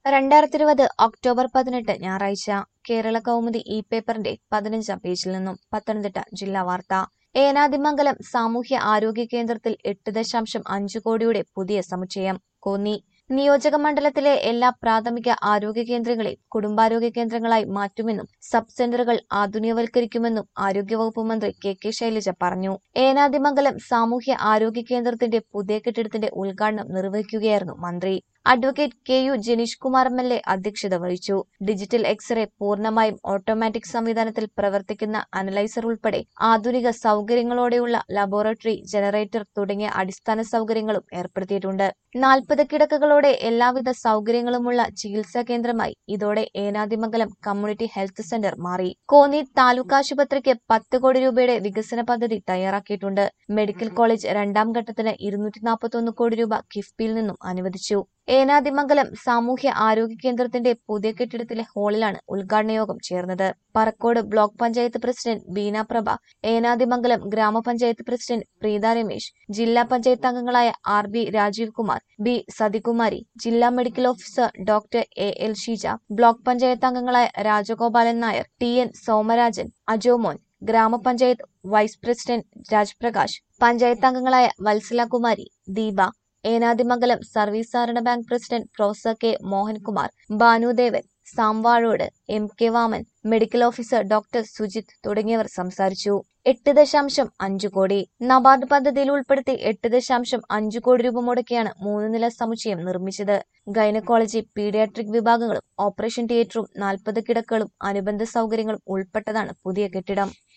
രണ്ടായിരത്തി ഇരുപത് ഒക്ടോബർ പതിനെട്ട് ഞായറാഴ്ച കേരള കൗമുദി ഇ പേപ്പറിന്റെ പതിനഞ്ചാം പേജിൽ നിന്നും പത്തനംതിട്ട ജില്ലാ വാർത്ത ഏനാദിമംഗലം സാമൂഹ്യ ആരോഗ്യ കേന്ദ്രത്തിൽ എട്ട് ദശാംശം അഞ്ച് കോടിയുടെ പുതിയ സമുച്ചയം കോന്നി നിയോജക മണ്ഡലത്തിലെ എല്ലാ പ്രാഥമിക ആരോഗ്യ കേന്ദ്രങ്ങളെയും കുടുംബാരോഗ്യ കേന്ദ്രങ്ങളായി മാറ്റുമെന്നും സബ് സെന്ററുകൾ ആധുനികവൽക്കരിക്കുമെന്നും ആരോഗ്യവകുപ്പ് മന്ത്രി കെ കെ ശൈലജ പറഞ്ഞു ഏനാദിമംഗലം സാമൂഹ്യ ആരോഗ്യ കേന്ദ്രത്തിന്റെ പുതിയ കെട്ടിടത്തിന്റെ ഉദ്ഘാടനം നിർവഹിക്കുകയായിരുന്നു മന്ത്രി advocate K U Janeesh Kumar M L A അധ്യക്ഷത വഹിച്ചു ഡിജിറ്റൽ എക്സ്റേ പൂർണ്ണമായും ഓട്ടോമാറ്റിക് സംവിധാനത്തിൽ പ്രവർത്തിക്കുന്ന അനലൈസർ ഉൾപ്പെടെ ആധുനിക സൗകര്യങ്ങളോടെയുള്ള ലബോറട്ടറി ജനറേറ്റർ തുടങ്ങിയ അടിസ്ഥാന സൗകര്യങ്ങളും ഏർപ്പെടുത്തിയിട്ടുണ്ട് നാൽപ്പത് കിടക്കകളോടെ എല്ലാവിധ സൗകര്യങ്ങളുമുള്ള ചികിത്സാ കേന്ദ്രമായി ഇതോടെ ഏനാദിമംഗലം കമ്മ്യൂണിറ്റി ഹെൽത്ത് സെന്റർ മാറി കോന്നി താലൂക്ക് ആശുപത്രിക്ക് പത്ത് കോടി രൂപയുടെ വികസന പദ്ധതി തയ്യാറാക്കിയിട്ടുണ്ട് മെഡിക്കൽ കോളേജ് രണ്ടാം ഘട്ടത്തിന് ഇരുന്നൂറ്റി നാൽപ്പത്തൊന്ന് കോടി രൂപ കിഫ്ബിയിൽ നിന്നും അനുവദിച്ചു ഏനാദിമംഗലം സാമൂഹ്യ ആരോഗ്യ കേന്ദ്രത്തിന്റെ പുതിയ കെട്ടിടത്തിലെ ഹാളിലാണ് ഉദ്ഘാടന യോഗം ചേർന്നത് പറക്കോട് ബ്ലോക്ക് പഞ്ചായത്ത് പ്രസിഡന്റ് ബീന പ്രഭ ഏനാദിമംഗലം ഗ്രാമപഞ്ചായത്ത് പ്രസിഡന്റ് പ്രീത രമേശ് ജില്ലാ പഞ്ചായത്ത് അംഗങ്ങളായ R B Rajeev Kumar B Sathikumari ജില്ലാ medical officer doctor A L Sheeja block panchayat അംഗങ്ങളായ രാജഗോപാലൻ നായർ ടി എൻ സോമരാജൻ അജോമോൻ ഗ്രാമപഞ്ചായത്ത് വൈസ് പ്രസിഡന്റ് രാജ്പ്രകാശ് പഞ്ചായത്ത് അംഗങ്ങളായ വത്സല കുമാരി ദീപ ഏനാദിമംഗലം സർവീസ് സഹകരണ bank president professor K Mohankumar Bhanudevan Samvazhode M K Vaman medical officer doctor Sujith തുടങ്ങിയവർ സംസാരിച്ചു എട്ട് ദശാംശം അഞ്ചു കോടി നബാർഡ് പദ്ധതിയിൽ ഉൾപ്പെടുത്തി എട്ട് ദശാംശം അഞ്ചു കോടി രൂപ മുടക്കിയാണ് മൂന്ന് നില സമുച്ചയം നിർമ്മിച്ചത് ഗൈനക്കോളജി പീഡിയാട്രിക് വിഭാഗങ്ങളും ഓപ്പറേഷൻ തിയേറ്ററും നാൽപ്പത് കിടക്കകളും അനുബന്ധ സൗകര്യങ്ങളും ഉൾപ്പെട്ടതാണ് പുതിയ കെട്ടിടം